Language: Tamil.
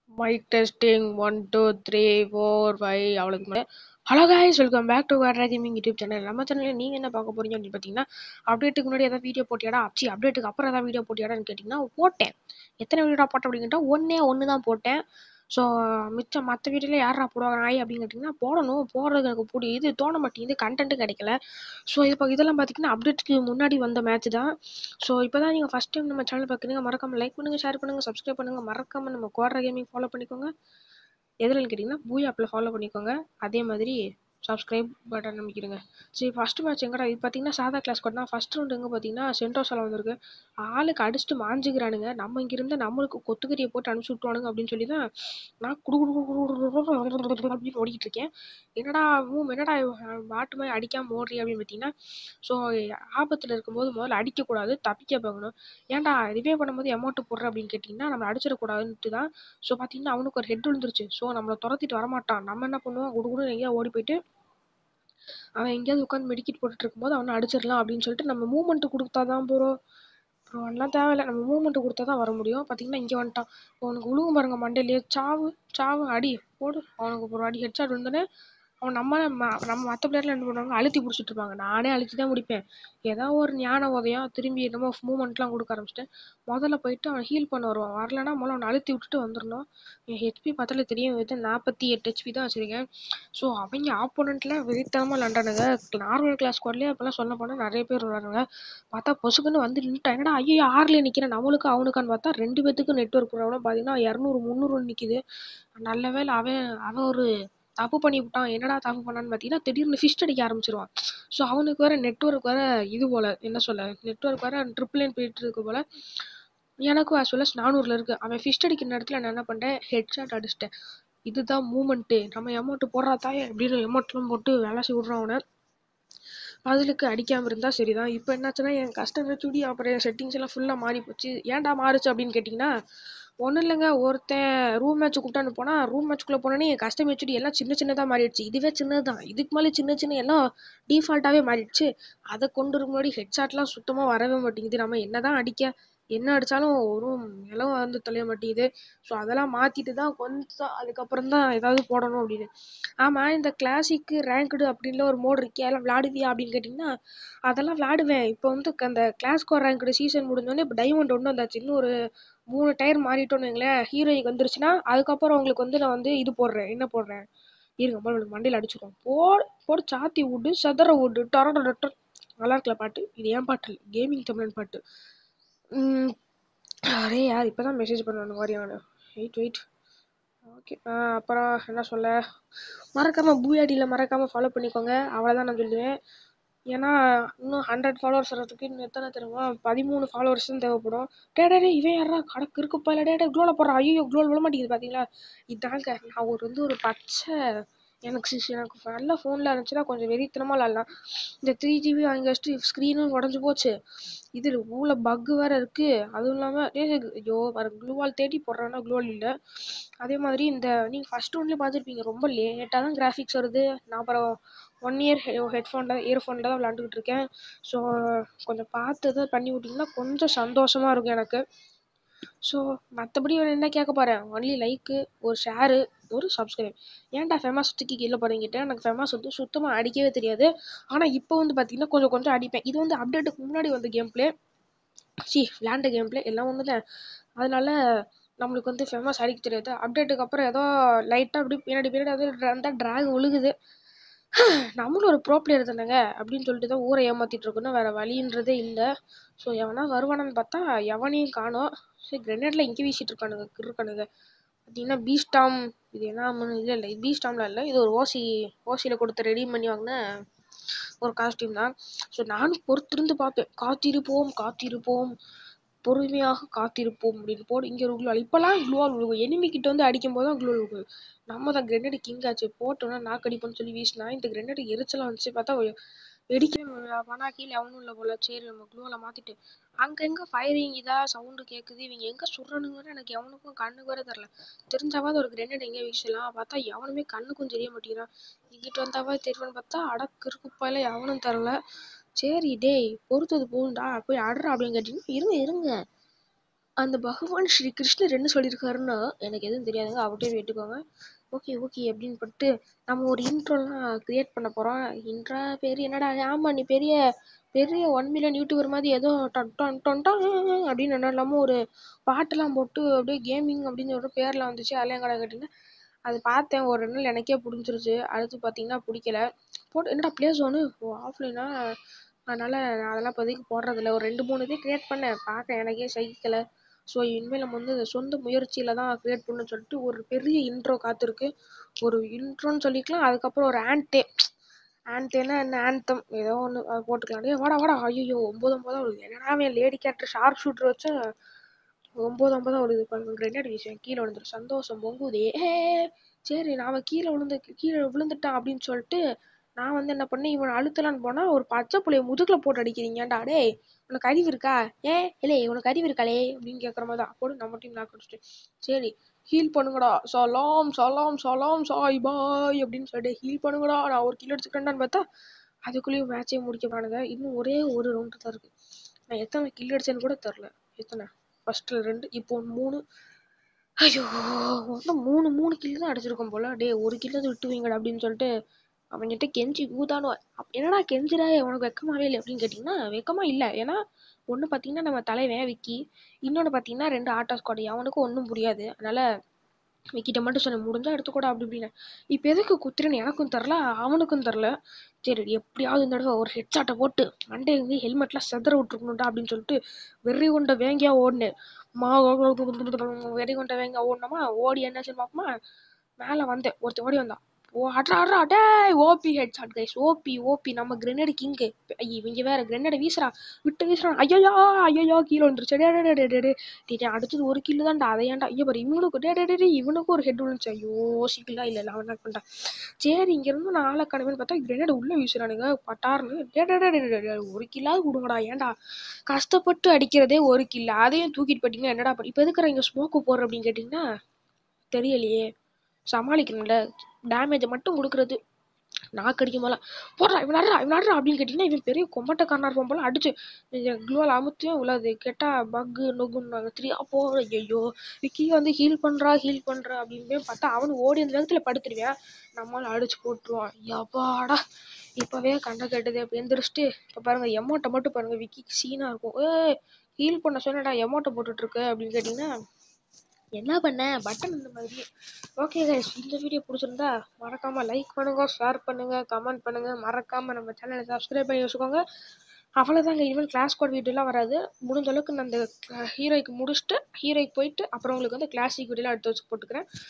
mic testing one two three four five அவ்வளோக்கு மேலே hello guys welcome back to வேட்ரா கேமிங் யூடியூப் சேனல் நம்ம சேனலில் நீங்கள் என்ன பார்க்க போறீங்க அப்படின்னு பார்த்தீங்கன்னா அப்டேட்டுக்கு முன்னாடி ஏதாவது வீடியோ போட்டியாடா சி அப்டேட்டுக்கு அப்புறம் ஏதாவது வீடியோ போட்டியாடான்னு கேட்டிங்கன்னா போட்டேன் எத்தனை வீடியோடா போட்டேன் அப்படின்னு கேட்டால் ஒன்றே ஒன்று தான் போட்டேன் ஸோ மிச்சம் மற்ற வீடியோவில் யாரா போடுவாங்க நாய் அப்படின்னு கேட்டிங்கன்னா போடணும் போடுறது எனக்கு பிடி இது தோண மாட்டேங்குது கண்டென்ட்டும் கிடைக்கல ஸோ இப்போ இதெல்லாம் பார்த்தீங்கன்னா அப்டேட்டுக்கு முன்னாடி வந்த மேட்ச் தான் ஸோ இப்போ தான் நீங்கள் ஃபஸ்ட் டைம் நம்ம சேனல் பார்க்குறீங்க மறக்காம லைக் பண்ணுங்கள் ஷேர் பண்ணுங்கள் சப்ஸ்கிரைப் பண்ணுங்கள் மறக்காம நம்ம கோட்ரா கேமிங் ஃபாலோ பண்ணிக்கோங்க எதுலன்னு கேட்டிங்கன்னா பூய் ஆப்பில் ஃபாலோ பண்ணிக்கோங்க அதே மாதிரி சப்ஸ்கிரைப் பட்டன் அமைக்கிடுங்க சரி ஃபஸ்ட்டு மேட்ச் எங்கடா இது பார்த்தீங்கன்னா சாதா கிளாஸ் கொண்டா ஃபஸ்ட் ரவுண்ட் எங்கே பார்த்தீங்கன்னா சென்டோஸால் வந்திருக்கு ஆளுக்கு அடிச்சுட்டு மாஞ்சிக்கிறானுங்க நம்ம இங்கிருந்து நம்மளுக்கு கொத்துக்கறியை போட்டு அனுப்பிச்சி விட்ருவானுங்க அப்படின்னு சொல்லி தான் நான் குடு குடு குடு குடு குடு குடு குடு அப்படின்னு ஓடிக்கிட்டு இருக்கேன் என்னடா மூம் என்னடா மாட்டு மாதிரி அடிக்காமல் ஓடுறி அப்படின்னு பார்த்தீங்கன்னா ஸோ ஆபத்தில் இருக்கும்போது முதல்ல அடிக்கக்கூடாது தப்பிக்க பார்க்கணும் ஏன்டா ரிவே பண்ணும்போது அமௌண்ட் போடுற அப்படின்னு கேட்டிங்கன்னா நம்ம அடிச்சிடக்கூடாதுன்ட்டு தான் ஸோ பார்த்தீங்கன்னா அவனுக்கு ஒரு ஹெட் விழுந்துருச்சு ஸோ நம்மளை துரத்திட்டு வரமாட்டான் நம்ம என்ன பண்ணுவோம் குடு குடு எங்கேயா ஓடி போயிட்டு அவன் எங்கேயாவது உட்காந்து மெடிக்கிட் போட்டுட்டு இருக்கும்போது அவனை அடிச்சிடலாம் அப்படின்னு சொல்லிட்டு நம்ம மூமெண்ட் கொடுத்தா தான் போகிறோம் அப்புறம் அதெல்லாம் தேவையில்ல நம்ம மூமெண்ட் கொடுத்தா தான் வர முடியும் பார்த்தீங்கன்னா இங்கே வந்துட்டான் அவனுக்கு உழுவும் பாருங்க மண்டையிலேயே சாவு சாவு அடி போடு அவனுக்கு ஒரு அடி ஹெட்ஷாட் வந்தோடனே அவன் நம்ம ம- நம்ம மற்ற பிளேயர்லாம் என்ன பண்ணுவாங்க அழுத்தி பிடிச்சிட்டு இருப்பாங்க நானே அழுத்தி தான் முடிப்பேன் ஏதோ ஒரு ஞான உதயம் திரும்பி என்னமோ மூமெண்ட்லாம் கொடுக்க ஆரம்பிச்சிட்டேன் முதல்ல போயிட்டு அவன் ஹீல் பண்ண வருவான் வரலன்னா முதல்ல அவனை அழுத்தி விட்டுட்டு வந்துடணும் என் ஹெச்பி பார்த்தாலே தெரியும் இது நாற்பத்தி எட்டு ஹெச்பி தான் வச்சிருக்கேன் ஸோ அவங்க ஆப்போனண்ட்ல வெறித்தனமாக விளாண்டானுங்க நார்மல் கிளாஸ் ஸ்குவாட்லேயே அப்போல்லாம் சொல்ல போனால் நிறைய பேர் விளாடுறாங்க பார்த்தா பொசுக்குன்னு வந்து நின்றுட்டா என்னடா ஐயோ ஆறில் நிற்கிறேன் நம்மளுக்கு அவனுக்கான்னு பார்த்தா ரெண்டு பேத்துக்கும் நெட்ஒர்க் ப்ராப்ளம் பார்த்தீங்கன்னா இரநூறு முந்நூறு நிற்கிது நல்ல வேளை அவன் அவன் ஒரு தப்பு பண்ணி விட்டான் என்னடா தப்பு பண்ணான்னு பார்த்தீங்கன்னா திடீர்னு ஃபிஸ்ட் அடிக்க ஆரம்பிச்சிருவான் ஸோ அவனுக்கு வேற நெட்ஒர்க் வேற இது போல என்ன சொல்ல நெட்ஒர்க் வேற ட்ரிபிள் லைன் போயிட்டு இருக்கு போல எனக்கும் as well as நானூறுல இருக்கு அவன் ஃபிஸ்ட் அடிக்கிற நேரத்தில் நான் என்ன பண்ணிட்டேன் ஹெட்ஷாட் அடிச்சிட்டேன் இதுதான் மூமெண்ட்டு நம்ம எமௌண்ட் போடுறா தாயே அப்படின்னு எமௌண்ட்லாம் போட்டு வேலை செய்ய விட்றான் அவனை பதிலுக்கு அடிக்காம இருந்தா சரிதான் இப்போ என்னாச்சுன்னா என் கஸ்டமர் சுடி அப்புறம் என் செட்டிங்ஸ் எல்லாம் ஃபுல்லாக மாறி போச்சு ஏன்டா மாறுச்சு அப்படின்னு கேட்டிங்கன்னா ஒன்றும் இல்லைங்க ஒருத்தன் ரூம் மேட்ச் கூப்பிட்டான்னு போனால் ரூம் மேட்ச்குள்ளே போனோன்னே என் கஸ்டம் ஹெச்டி எல்லாம் சின்ன சின்னதாக மாறிடுச்சு இதுவே சின்னது தான் இதுக்கு மேலே சின்ன சின்ன எல்லாம் டிஃபால்ட்டாகவே மாறிடுச்சு அதை கொண்டு வர முன்னாடி ஹெட்ஷாட்லாம் சுத்தமாக வரவே மாட்டேங்குது நம்ம என்னதான் அடிக்க என்ன அடித்தாலும் ஒரு நிலம் வந்து தொலைய மாட்டேங்குது ஸோ அதெல்லாம் மாற்றிட்டு தான் கொஞ்சம் அதுக்கப்புறம் தான் ஏதாவது போடணும் அப்படின்னு ஆமாம் இந்த கிளாசிக்கு ரேங்க்டு அப்படின்ல ஒரு மோடு இருக்கே அதெல்லாம் விளாடுவியா அப்படின்னு கேட்டிங்கன்னா அதெல்லாம் விளாடுவேன் இப்போ வந்து க- அந்த கிளாஸ்கோ ரேங்க்டு சீசன் முடிஞ்சோடனே இப்போ டைமண்ட் ஒன்று வந்தாச்சு இன்னும் ஒரு மூணு டயர் மாறிட்டோன்னு வைங்களேன் ஹீரோயிக் வந்துருச்சுன்னா அதுக்கப்புறம் உங்களுக்கு வந்து நான் வந்து இது போடுறேன் என்ன போடுறேன் இருங்க முதல்ல மண்டையில் அடிச்சுக்கோம் போடு போடு சாத்தி விடு சதற விடு டொரட டொட்டர் நல்லா இருக்கல பாட்டு இது ஏன் பாட்டு இல்லை கேமிங் தமிழன் பாட்டு உம் அரே யார் இப்போ தான் மெசேஜ் பண்ணுவானு வரியானு வெயிட் வெயிட் ஓகே அப்புறம் என்ன சொல்ல மறக்காமல் பூயாடியில் மறக்காமல் ஃபாலோ பண்ணிக்கோங்க அவ்வளோதான் நான் சொல்லுவேன் ஏன்னா இன்னும் ஹண்ட்ரட் ஃபாலோவர்ஸ் வர்றதுக்கு இன்னும் எத்தனை தெரியுமா பதிமூணு ஃபாலோவர்ஸ் தான் தேவைப்படும் டே டே டே, இவன் யாரா கடக்கு இருக்குப்பா இல்லை டே டே க்ளோவில் போடுறான் ஐயோ க்ளோவில் விழ மாட்டேங்குது பார்த்தீங்களா இதாங்க நான் ஒரு வந்து ஒரு பச்சை எனக்கு sis- எனக்கு நல்ல ஃபோனில் இருந்துச்சுன்னா கொஞ்சம் வெறித்தனமாக விளாட்லாம் இந்த த்ரீ ஜிபி வாங்கி வச்சுட்டு ஸ்க்ரீனும் உடஞ்சி போச்சு இது ஊல பக்கு வேற இருக்கு அதுவும் இல்லாமல் ஐயோ வர க்ளூவால் தேடி போடுறான்னா க்ளூவால் இல்லை அதே மாதிரி இந்த நீங்கள் ஃபர்ஸ்ட் ஒன்லேயே பார்த்துருப்பீங்க ரொம்ப லேட்டாக தான் கிராஃபிக்ஸ் வருது நான் அப்புறம் ஒன் இயர் ஹெட்ஃபோனில் இயர்ஃபோனில் தான் விளாண்டுக்கிட்டு இருக்கேன் ஸோ கொஞ்சம் பார்த்து தான் பண்ணி விட்டிங்கன்னா கொஞ்சம் சந்தோஷமாக இருக்கும் எனக்கு ஸோ மற்றபடி என்ன கேட்க போகிறேன் ஒன்லி லைக்கு ஒரு ஷேரு ஒரு சப்ஸ்கிரைப் ஏன்டா ஃபேமஸ் தூக்கி கீழே போகிறீங்கிட்ட எனக்கு ஃபேமஸ் வந்து சுத்தமாக அடிக்கவே தெரியாது ஆனால் இப்போ வந்து பார்த்தீங்கன்னா கொஞ்சம் கொஞ்சம் அடிப்பேன் இது வந்து அப்டேட்டுக்கு முன்னாடி வந்த கேம் ப்ளே சி விளாண்ட கேம் ப்ளே எல்லாம் ஒன்று தான் அதனால நம்மளுக்கு வந்து ஃபேமஸ் அடிக்க தெரியாது அப்டேட்டுக்கு அப்புறம் ஏதோ லைட்டாக அப்படி பின்னாடி பின்னாடி அது அந்த ட்ராக் விழுகுது நம்மளும் ஒரு ப்ரோ பிளேயர் தானேங்க அப்படின்னு சொல்லிட்டு தான் ஊரை ஏமாத்திட்டு இருக்கணும் வேற வழின்றதே இல்லை ஸோ எவனா வருவானான்னு பார்த்தா எவனையும் காணோம் சரி கிரெனேட்ல இங்கே வீசிட்டு இருக்கானுங்க இருக்கானுங்க பார்த்தீங்கன்னா பீஸ்டாம் இது என்ன இல்லை இல்லை பீஸ்டாம்லாம் இல்லை இது ஒரு ஓசி ஓசியில் கொடுத்து ரெடி பண்ணி வாங்கின ஒரு காஸ்டியூம் தான் ஸோ நானும் பொறுத்திருந்து பார்ப்பேன் காத்திருப்போம் காத்திருப்போம் பொறுமையாக காத்திருப்போம் அப்படின்னு போடு இங்கே ஒரு குளோல் இப்போலாம் குளோல் விழுகும் enemy கிட்ட வந்து அடிக்கும் போது தான் குளோல் விழுகும் நம்ம தான் கிரெனேடு கிங் ஆச்சு போட்டோன்னா நாக்கடிப்போம்னு சொல்லி வீசினா இந்த கிரெனேடு எரிச்சலாக வந்துச்சு பார்த்தா வெ- வெடிக்கவே முடியல ஆனால் கீழே அவனும் இல்லை போல சரி நம்ம குளோவில் மாற்றிட்டு அங்கங்கே ஃபயரிங் இதா சவுண்டு கேட்குது இவங்க எங்கே சுடுறானுங்கன்னு எனக்கு எவனுக்கும் கண்ணுக்கு வர தெரில தெரிஞ்சாவது ஒரு கிரெனேட் எங்கே வீசலாம் பார்த்தா எவனுமே கண்ணுக்கும் தெரிய மாட்டேங்கிறான் இங்கிட்டு வந்தாவது தெரியும்னு பார்த்தா அடக்கு இருக்குப்பாயில எவனும் தரல சரி டேய் பொறுத்தது போகும்டா போய் அடுறா அப்படின்னு கேட்டீங்கன்னா இருங்க இருங்க அந்த பகவான் ஸ்ரீ கிருஷ்ணர் என்ன சொல்லியிருக்காருன்னா எனக்கு எதுவும் தெரியாதுங்க அவர்கிட்டயே கேட்டுக்கோங்க ஓகே ஓகே அப்படின்னு பட்டு நம்ம ஒரு இன்ட்ரோலாம் கிரியேட் பண்ண போகிறோம் இன்ட்ரா பேர் என்னடா ஆமாம் நீ பெரிய பெரிய ஒன் மில்லியன் யூடியூபர் மாதிரி ஏதோ டன் டன் டன் டன் அப்படின்னு என்ன இல்லாமல் ஒரு பாட்டெல்லாம் போட்டு அப்படியே கேமிங் அப்படின்னு ஒரு பேரில் வந்துச்சு அதெல்லாம் கடை கட்டினேன் அது பார்த்தேன் ஒரு ரெண்டு நாள் எனக்கே பிடிச்சிருச்சு அடுத்து பார்த்தீங்கன்னா பிடிக்கல போட்டு என்னடா ப்ளே ஜோனு ஓ ஆஃப்லைனா அதனால் நான் அதெல்லாம் இப்போதைக்கு போடுறதில்ல ஒரு ரெண்டு மூணு இது க்ரியேட் பண்ணேன் பார்க்க எனக்கே சகிக்கலை ஸோ இனிமேல் நம்ம வந்து சொந்த முயற்சியில் தான் க்ரியேட் பண்ணணும்னு சொல்லிட்டு ஒரு பெரிய இன்ட்ரோ காத்திருக்கு ஒரு இன்ட்ரோன்னு சொல்லிக்கலாம் அதுக்கப்புறம் ஒரு ஆன்டே ஆன்டேனா என்ன ஆன்தம் ஏதோ ஒன்று அது போட்டுக்கலாம் டேய் வாடா வாடா ஐயோ ஒம்பது ஒம்பதா வருது என்னடா அவன் லேடி கேரக்டர் ஷார்ப் ஷூட்டர் வச்சா ஒம்பது ஒம்பதா வருது பாருங்க கிரெனேட் விஷயம் கீழே விழுந்துரு சந்தோஷம் பொங்குதே ஏ சரி நான் கீழே விழுந்து கீழே விழுந்துட்டான் அப்படின்னு சொல்லிட்டு நான் வந்து என்ன பண்ணேன் இவனை அழுத்தலான்னு போனால் ஒரு பச்சை புள்ளைய முதுகில் போட்டு அடிக்கிறீங்கடா டேய் உனக்கு அறிவு இருக்கா ஏ இல்லை உனக்கு அறிவு இருக்காளே அப்படின்னு கேட்குற மாதிரி தான் போடு நம்ம டீம் லாக் அடிச்சிட்டு சரி ஹீல் பண்ணுங்கடா சலாம் சலாம் சலாம் சாய் பாய் அப்படின்னு சொல்லிட்டு ஹீல் பண்ணுங்கடா நான் ஒரு கிலோ அடிச்சுக்கிறேன்டான்னு பார்த்தா அதுக்குள்ளேயும் மேட்சே முடிக்க பாருங்க இன்னும் ஒரே ஒரு ரவுண்டு தான் இருக்குது நான் எத்தனை கில் அடிச்சேன்னு கூட தெரில எத்தனை ஃபஸ்ட்டில் ரெண்டு இப்போ மூணு ஐயோ மொத்தம் மூணு மூணு கில்லு தான் அடிச்சிருக்கோம் போல டே ஒரு கில்லு விட்டு வைங்கடா அப்படின்னு சொல்லிட்டு அவன்கிட்ட கெஞ்சி கூத்தானோ என்னடா கெஞ்சிடா உனக்கு வெக்கமாவே இல்லை அப்படின்னு கேட்டிங்கன்னா வெக்கமா இல்லை ஏன்னா ஒன்று பார்த்தீங்கன்னா நம்ம தலைவன் விக்கி இன்னொன்று பார்த்தீங்கன்னா ரெண்டு ஆட்டோ ஸ்குவாடு அவனுக்கும் ஒன்றும் புரியாது அதனால விக்கிட்ட மட்டும் சொன்னேன் முடிஞ்சா எடுத்துக்கூட அப்படி இப்படின்னு இப்போ எதுக்கு குத்துறேன்னு எனக்கும் தெரில அவனுக்கும் தெரில சரி எப்படியாவது இந்த தடவை ஒரு ஹெட்ஷாட்டை போட்டு மண்டே வந்து ஹெல்மெட்லாம் செதற விட்டுருக்கணும்டா அப்படின்னு சொல்லிட்டு வெறி கொண்ட வேங்கியா ஓடினேன் மா வெறி கொண்ட வேங்கியா ஓடினோமா ஓடி என்னாச்சுன்னு பார்ப்போமா மேலே வந்தேன் ஒருத்தன் ஓடி வந்தான் ஓ அட்ரா அட்ரா டேய் OP head shot guys OP OP நம்ம கிரெனேடு கிங்கு இவங்க வேற கிரெனேடை வீசுறான் விட்டு வீசுறான் ஐயோ ஐயோ கீழே வந்துருச்சு டே டே டே டே டே டே அடுத்தது ஒரு கில்லு தான்டா அதை ஏன்டா ஐயோ பாரு இவனுக்கு டே டே டே டே இவனுக்கும் ஒரு ஹெட் விழுந்துச்சு ஐயோ சிக்கிலா இல்லை இல்லை அவன் என்ன பண்ணிட்டான் சரி இங்கேருந்து நான் ஆளை கணவன் பார்த்தா கிரெனேடு உள்ளே வீசுறானுங்க பட்டார்னு டே டே டே டே டே ஒரு கில்லாவது கொடுங்கடா ஏன்டா கஷ்டப்பட்டு அடிக்கிறதே ஒரு கில்லு அதையும் தூக்கிட்டு போயிட்டீங்கன்னா என்னடா பண்ணி இப்போ எதுக்குற இங்கே ஸ்மோக்கு போடுற அப்படின்னு கேட்டிங்கன்னா தெரியலையே சமாளிக்கணும்ல டேமேஜை மட்டும் கொடுக்குறது நாக்கு அடிக்கும் போல போடுறா இவன் நடுறா இவன் நடுறா அப்படின்னு கேட்டிங்கன்னா இவன் பெரிய கொம்பட்டக்காரனா இருப்பான் போல அடிச்சு க்ளோவில் அமுத்தியும் உள்ளது கேட்டால் பக்கு நொகுன்னு த்ரீ அப்போ ஐயோ விக்கி வந்து ஹீல் பண்ணுறா ஹீல் பண்ணுறா அப்படின்னு பார்த்தா அவனு ஓடி அந்த நேரத்தில் படுத்துருவேன் நம்மளால அடிச்சு போட்டுருவான் எப்பாடா இப்போவே கண்ட கட்டுது அப்போ எந்திரிச்சிட்டு இப்போ பாருங்கள் எமௌண்ட்டை மட்டும் பாருங்கள் விக்கிக்கு சீனாக இருக்கும் ஏ ஹீல் பண்ண சொன்னடா எமௌண்ட்டை போட்டுட்ருக்கு அப்படின்னு கேட்டிங்கன்னா என்ன பண்ண பட்டன் இந்த மாதிரி ஓகே கைஸ் இந்த வீடியோ பிடிச்சிருந்தா மறக்காம லைக் பண்ணுங்க ஷேர் பண்ணுங்க கமெண்ட் பண்ணுங்க மறக்காம நம்ம சேனலை சப்ஸ்கிரைப் பண்ணி வச்சுக்கோங்க அவ்வளோதாங்க இனிமேல் கிளாஸ் கோட் வீடியோலாம் வராது முடிஞ்ச அளவுக்கு நான் அந்த ஹீரோய்க்கு முடிச்சுட்டு ஹீரோய்க்கு போயிட்டு அப்புறம் உங்களுக்கு வந்து கிளாசிக் வீடியோலாம் எடுத்து வச்சு போட்டுக்கிறேன்